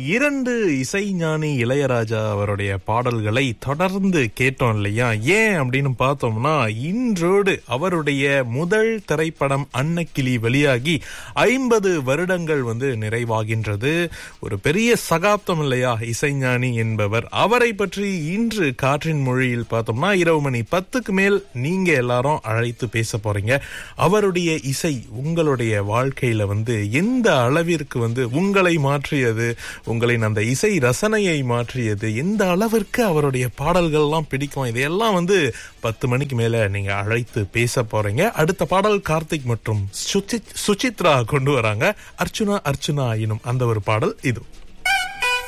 இரண்டு இசைஞானி இளையராஜா அவருடைய பாடல்களை தொடர்ந்து கேட்டோம் இல்லையா ஏன் அப்படின்னு பார்த்தோம்னா இன்றோடு அவருடைய முதல் திரைப்படம் அன்னக்கிளி வெளியாகி ஐம்பது வருடங்கள் வந்து நிறைவாகின்றது ஒரு பெரிய சகாப்தம் இல்லையா இசைஞானி என்பவர் அவரை பற்றி இன்று காற்றின் மொழியில் பார்த்தோம்னா இரவு மணி பத்துக்கு மேல் நீங்க எல்லாரும் அழைத்து பேச போறீங்க அவருடைய இசை உங்களுடைய வாழ்க்கையில வந்து எந்த அளவிற்கு வந்து உங்களை மாற்றியது உங்களின் அந்த இசை ரசனையை மாற்றியது எந்த அளவிற்கு அவருடைய பாடல்கள்லாம் பிடிக்கும் இதையெல்லாம் வந்து பத்து மணிக்கு மேல நீங்க அழைத்து பேச போறீங்க அடுத்த பாடல் கார்த்திக் மற்றும் சுசித்- சுசித்ரா கொண்டு வராங்க அர்ச்சுனா அர்ச்சுனா எனும் அந்த ஒரு பாடல் இது